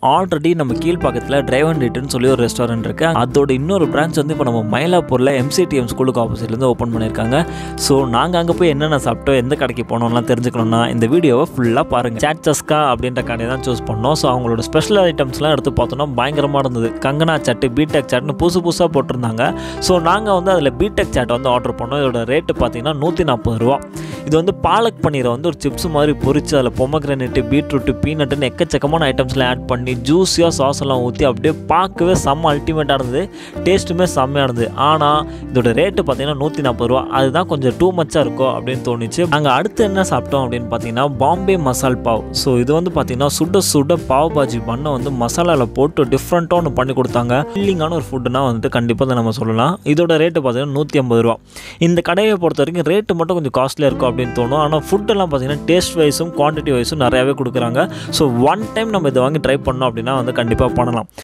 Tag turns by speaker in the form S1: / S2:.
S1: already நம்ம கீழ்ப்பாக்கத்தில் drive and return சொல்லி ஒரு ரெஸ்டாரண்ட் இருக்குது அதோட இன்னொரு பிரான்ச் வந்து இப்போ நம்ம மயிலாப்பூரில் எம்சிடிஎம் ஸ்கூலுக்கு ஆப்போசிட்லேருந்து ஓப்பன் பண்ணியிருக்காங்க ஸோ நாங்கள் அங்கே போய் என்னென்ன சாப்பிட்டோம் எந்த கடைக்கு போனோம்லாம் தெரிஞ்சுக்கணும்னா இந்த வீடியோவை ஃபுல்லாக பாருங்கள் சாட் சஸ்கா அப்படின்ற கடையை தான் சூஸ் பண்ணோம் ஸோ அவங்களோட ஸ்பெஷல் ஐட்டம்ஸ்லாம் எடுத்து பார்த்தோன்னா பயங்கரமாக இருந்தது கங்கனா சாட்டு பீடெக் சாட்னு புதுசு புதுசாக போட்டிருந்தாங்க ஸோ நாங்கள் வந்து அதில் பீடெக் சாட் வந்து ஆர்டர் பண்ணோம் இதோட ரேட்டு பார்த்தீங்கன்னா நூற்றி நாற்பது ரூபா இது வந்து பாலக் பன்னீரை வந்து ஒரு சிப்ஸ் மாதிரி பொரிச்சு அதில் பொமக்ரனேட்டு பீட்ரூட்டு பீனட்டுன்னு எக்கச்சக்கமான ஐட்டம்ஸ்லாம் ஆட் பண்ணி ஜூஸியாக சாஸ் எல்லாம் ஊற்றி அப்படியே பார்க்கவே செம்ம அல்டிமேட்டாக இருந்தது டேஸ்ட்டுமே செம்மையாக இருந்தது ஆனால் இதோட ரேட்டு பார்த்தீங்கன்னா நூற்றி நாற்பது ரூபா அதுதான் கொஞ்சம் டூ மச்சாக இருக்கும் அப்படின்னு தோணுச்சு நாங்கள் அடுத்து என்ன சாப்பிட்டோம் அப்படின்னு பார்த்தீங்கன்னா பாம்பே மசால் பாவ் ஸோ இது வந்து பார்த்தீங்கன்னா சுட சுட பாவ் பாஜி பண்ணை வந்து மசாலாவில் போட்டு டிஃப்ரெண்ட்டாக ஒன்று பண்ணி கொடுத்தாங்க ஃபில்லிங்கான ஒரு ஃபுட்டுனா வந்துட்டு கண்டிப்பாக தான் நம்ம சொல்லலாம் இதோட ரேட்டு பார்த்தீங்கன்னா நூற்றி ஐம்பது ரூபா இந்த கடையை பொறுத்த வரைக்கும் ரேட்டு மட்டும் கொஞ்சம் காஸ்ட்லியாக இருக்கும் அப்படின்னு தோணும் ஆனால் ஃபுட்டெல்லாம் பார்த்தீங்கன்னா டேஸ்ட் வைஸும் குவான்டிட்டி வைஸும் நிறையாவே கொடுக்குறாங்க ஸோ ஒன் டைம் நம்ம இதை வாங்கி ட்ரை பண்ணோம் அப்படின்னா வந்து கண்டிப்பாக பண்ணலாம்